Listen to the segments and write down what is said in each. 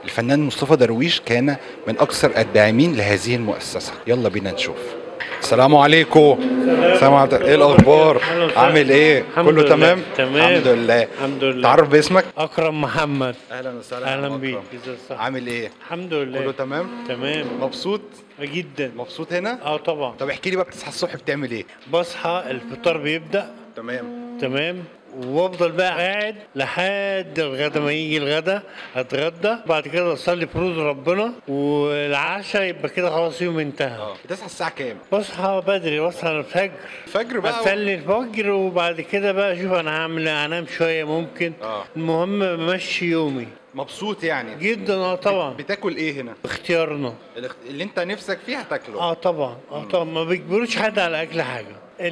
الفنان مصطفى درويش كان من اكثر الداعمين لهذه المؤسسه يلا بينا نشوف السلام عليكم السلام عليكم ايه الاخبار أهلا وسهلا. عامل ايه الحمد كله لله. تمام تمام. الحمد لله الحمد لله تعرف باسمك اكرم محمد اهلا وسهلا اهلا يا بيك أكرم. ازي الصحة عامل ايه الحمد كله لله تمام تمام مبسوط جدا مبسوط هنا اه طبعا طب احكي لي بقى بتصحى الصبح بتعمل ايه بصحى الفطار بيبدا تمام تمام وافضل بقى قاعد لحد الغدا ما يجي الغدا اتغدى بعد كده اصلي فروض ربنا والعشاء يبقى كده خلاص يوم انتهى اه بتصحى الساعه كام بصحى بدري بصحى الفجر الفجر بقى اصلي الفجر وبعد كده بقى اشوف انا هعمل ايه انام شويه ممكن آه. المهم بمشي يومي مبسوط يعني جدا اه طبعا بتاكل ايه هنا اختيارنا الاخت- اللي انت نفسك فيه هتاكله اه طبعا اه طبعا ما بيجبروش حد على اكل حاجه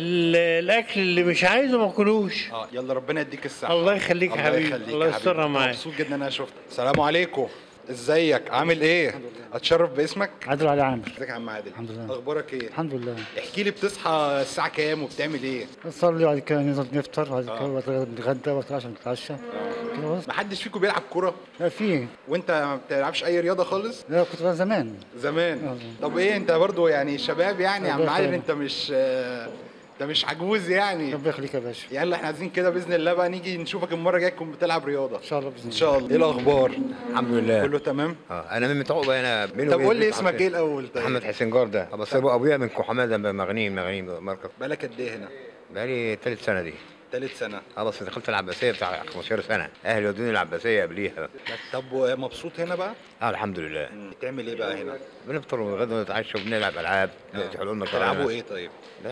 ال- الاكل اللي مش عايزه ما كلوش اه يلا ربنا يديك الصحه الله يخليك يا الله حبيبي يخليك الله يا حبيبي. يسترها معاك مبسوط جدا ان انا شفتك السلام عليكم ازيك عامل ايه اتشرف باسمك عادل علي عامر ازيك يا عم عادل الحمد لله. اخبارك ايه الحمد لله احكي لي بتصحى الساعه كام وبتعمل ايه نصلي بعد كده ننزل نفطر بعد آه. كده بعد كده نتغدى بعد كده عشان نتعشى كده بس محدش فيكم بيلعب كوره لا في وانت ما بتلعبش اي رياضه خالص لا كنت بقى زمان زمان آه. طب ايه انت برضو يعني شباب يعني يا عم ربنا عادل يخليك. انت مش آه، انت مش عجوز يعني ربنا يخليك يا باشا يلا احنا عايزين كده باذن الله بقى نيجي نشوفك المره الجايه تكون بتلعب رياضه ان شاء الله باذن ان الله شاء الله ايه الاخبار الحمد لله كله تمام اه انا من متعوبه انا بيني طب وبين قول لي بيت اسمك عبد- ايه الاول طيب محمد حسين جارده بس ابو ابويا من كحماده مغنيين مغنيين مركز بقالك قد ايه هنا بقالي ثالث سنه دي ثالث سنه اه بس دخلت العباسيه بتاع 15 سنه اهلي ودوني العباسيه قبليها طب مبسوط هنا بقى اه الحمد لله بتعمل ايه بقى هنا بنفطر ونتغدى ونتعشى وبنلعب العاب تحلوا لنا بتلعبوا ايه طيب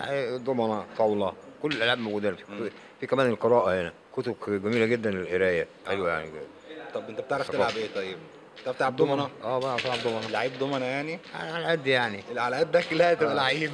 دومنه طاوله كل الالعاب موجوده في, في كمان القراءه هنا كتب جميله جدا للقرايه حلوه يعني طب انت بتعرف ثقافة. تلعب ايه طيب بتعرف تلعب دومنه اه بقى طبعا دومنه لعيب دومنه يعني على قد يعني على قدك لا تبقى لعيب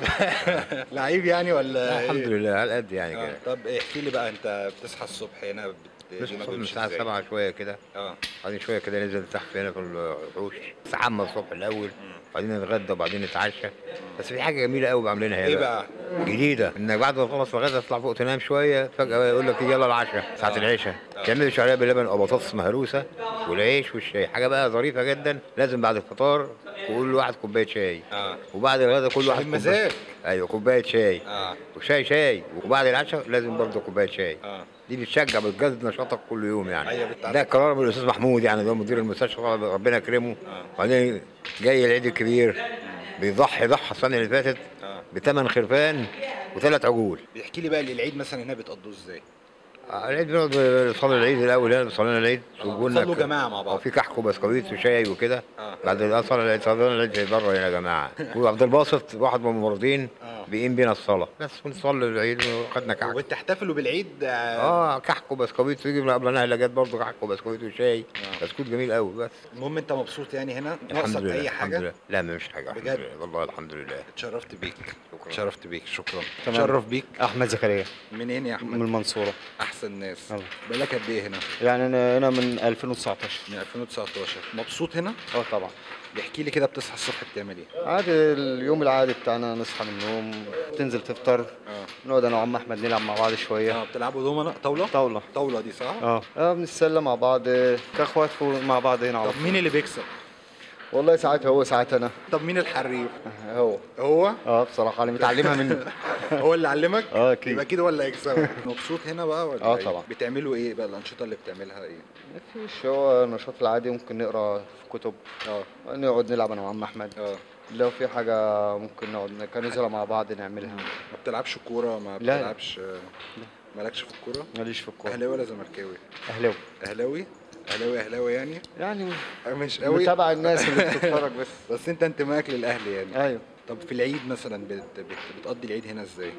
لعيب يعني ولا الحمد إيه؟ لله على قد يعني آه. كده طب احكي لي بقى انت بتصحى الصبح هنا بت... مش يومك من بيمشي الساعة إزاي؟ 7 شوية كده اه بعدين شوية كده ننزل تحت هنا في الحوش استحمى الصبح الأول بعدين نتغدى وبعدين نتعشى بس في حاجة جميلة قوي بعملينها هنا ايه بقى؟ جديدة انك بعد ما تخلص الغدا تطلع فوق تنام شوية فجأة بقى يقول لك يلا العشاء ساعة العشاء تعملوا شعرية باللبن أو بطاطس مهروسة والعيش والشاي حاجة بقى ظريفة جدا لازم بعد الفطار كل واحد كوباية شاي اه وبعد الغدا كل واحد مزاج. كوباية ايوه كوباية شاي اه وشاي شاي وبعد العشاء لازم برضه كوبايه شاي اه دي بتشجع بتجدد نشاطك كل يوم يعني أيوة بتعرف. ده قرار من الاستاذ محمود يعني ده مدير المستشفى ربنا يكرمه آه. وبعدين جاي العيد الكبير بيضحي ضحى السنه اللي فاتت اه بثمان خرفان وثلاث عجول بيحكي لي بقى العيد مثلا هنا بتقضوه ازاي؟ آه، العيد بنقعد نصلي العيد الاول هنا بنصلي لنا العيد وجولنا تصلوا جماعة مع بعض. اه في كحك وبسكويت وشاي وكده آه. بعد ما صلي العيد صلينا العيد بره هنا يا جماعه وعبد الباسط واحد من الممرضين آه. بيقيم بينا الصلاه بس ونصلي العيد وخدنا كحك وبتحتفلوا بالعيد آه. اه كحك وبسكويت ويجي من قبلنا علاجات برضه كحك وبسكويت وشاي آه. بسكوت جميل قوي بس المهم انت مبسوط يعني هنا الحمد ناقصك لله اي الحمد حاجه لله لا ما فيش حاجه بجد؟ الحمد لله والله الحمد لله اتشرفت بيك شكرا. اتشرفت بيك شكرا تمام. اتشرف بيك احمد زكريا منين يا من احمد المنصوره احسن ناس الله. بقالك قد ايه هنا يعني انا هنا من 2019 من 2019 مبسوط هنا اه طبعا بيحكي لي كده بتصحى الصبح بتعمل ايه عادي اليوم العادي بتاعنا نصحى من النوم تنزل تفطر اه نقعد انا وعم احمد نلعب مع بعض شويه اه بتلعبوا دومنه طاوله طاوله طاوله دي صح اه اه بنتسلى مع بعض كاخوات فوق مع بعض هنا على طب طول مين اللي بيكسب والله ساعات هو ساعات انا طب مين الحريف هو هو اه بصراحه انا متعلمها منه هو اللي علمك اه اكيد يبقى اكيد هو اللي هيكسبك مبسوط هنا بقى ولا اه إيه؟ طبعا. بتعملوا ايه بقى الانشطه اللي بتعملها ايه مفيش هو النشاط العادي ممكن نقرا في كتب اه نقعد نلعب انا وعم احمد اه لو في حاجه ممكن نقعد كنزله مع بعض نعملها ما بتلعبش كوره ما لا، لا. بتلعبش مالكش في الكوره ماليش في الكوره اهلاوي ولا زملكاوي اهلاوي اهلاوي اهلاوي اهلاوي يعني يعني مش قوي متابع الناس اللي بتتفرج بس بس انت انتمائك للاهلي يعني ايوه طب في العيد مثلا بت... بت... بتقضي العيد هنا ازاي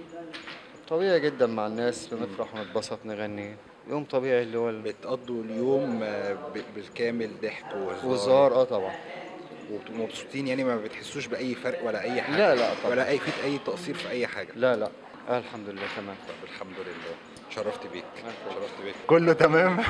طبيعي جدا مع الناس بنفرح ونتبسط نغني يوم طبيعي اللي هو ال- بتقضوا اليوم آه، ب... بالكامل ضحك وهزار وزار اه طبعا وبتبقوا مبسوطين يعني ما بتحسوش باي فرق ولا اي حاجه لا لا طبعا ولا اي في اي تقصير في اي حاجه لا لا آه الحمد لله تمام طب الحمد لله شرفت بيك أهلا. شرفت بيك كله تمام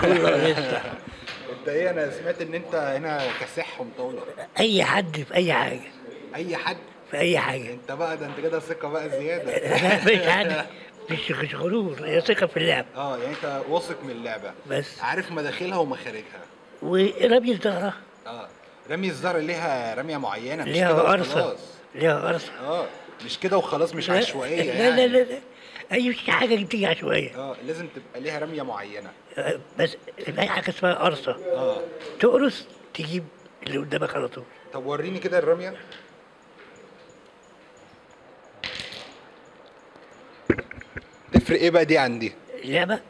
انت ايه انا سمعت ان انت هنا كاسح ومطاوله اي حد في اي حاجه اي حد في اي حاجه انت بقى ده انت كده ثقه بقى زياده لا مش حد مش مش غرور هي ثقه في اللعب اه يعني انت واثق من اللعبه بس عارف مداخلها ومخارجها ورمي الظهر اه رمي الزهر ليها رميه معينه مش ليها كده قرصة وخلاص. ليها قرصة اه مش كده وخلاص مش لا- عشوائيه لا يعني لا لا لا أي حاجة بتيجي عشوائية اه لازم تبقى ليها رميه معينه آه، بس في حاجة اسمها قرصة اه تقرص تجيب اللي قدامك على طول طب وريني كده الرميه تفرق ايه بقى دي عن دي اللعبة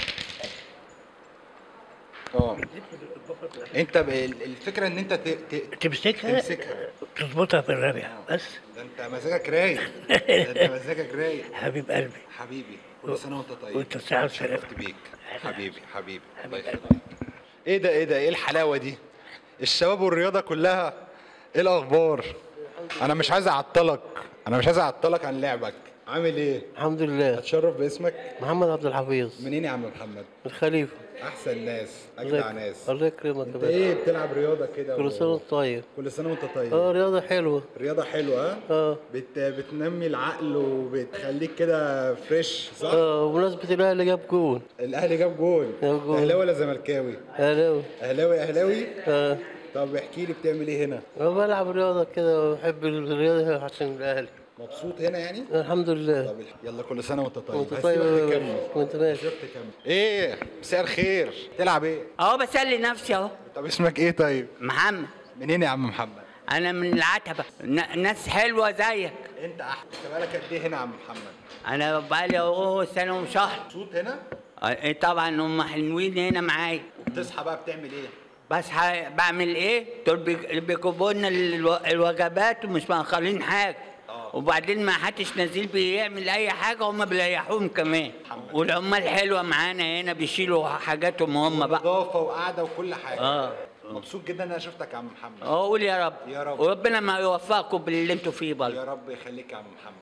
اه انت ب- ال- الفكره ان انت ت... ت... تمسكها تمسكها. تظبطها في الرمية بس ده انت مزاجك رايق ده انت مزاجك رايق حبيب قلبي حبيبي كل سنه وانت طيب وانت بصحة وسلامة. شرفت بيك حبيبي حبيبي الله يخليك ايه ده ايه ده ايه الحلاوه دي الشباب والرياضه كلها ايه الاخبار انا مش عايز اعطلك انا مش عايز اعطلك عن لعبك عامل ايه الحمد لله اتشرف باسمك محمد عبد الحفيظ منين يا عم محمد الخليفه احسن ناس اجدع ناس الله يكرمك يا انت باشا ايه بتلعب رياضه كده كل و- سنه وانت طيب كل سنه وانت طيب اه رياضه حلوه رياضه حلوه ها اه بت... بتنمي العقل وبتخليك كده فريش صح اه وبمناسبه الاهلي جاب جون الاهلي جاب جول جاب جول. اهلاوي ولا زملكاوي اهلاوي اهلاوي اهلاوي اه طب احكي لي بتعمل ايه هنا أنا بلعب رياضه كده وبحب الرياضه عشان الاهلي مبسوط هنا يعني الحمد لله طب يلا كل سنه وانت طيب وانت هسيبك طيب يا تكمل. باشا. وانت ماشي هسيبك تكمل ايه مساء الخير تلعب ايه اهو بسلي نفسي اهو طب اسمك ايه طيب محمد منين يا عم محمد انا من العتبه ن- ناس حلوه زيك انت احمد انت بقالك قد ايه هنا يا عم محمد انا بقالي اهو سنه وشهر مبسوط هنا اه، إيه طبعا هم حلوين هنا معايا بتصحى بقى بتعمل ايه بس ه- بعمل ايه دول بي- بيجيبوا لنا الو- الوجبات ومش مأخرين حاجه وبعدين ما حدش نزيل بيعمل اي حاجه هم بيريحوهم كمان والعمال حلوه معانا هنا بيشيلوا حاجاتهم هم بقى نظافه وقعده وكل حاجه اه مبسوط جدا ان انا شفتك يا عم محمد اقول يا رب يا رب. وربنا ما يوفقكم باللي انتوا فيه برضه يا رب يخليك يا عم محمد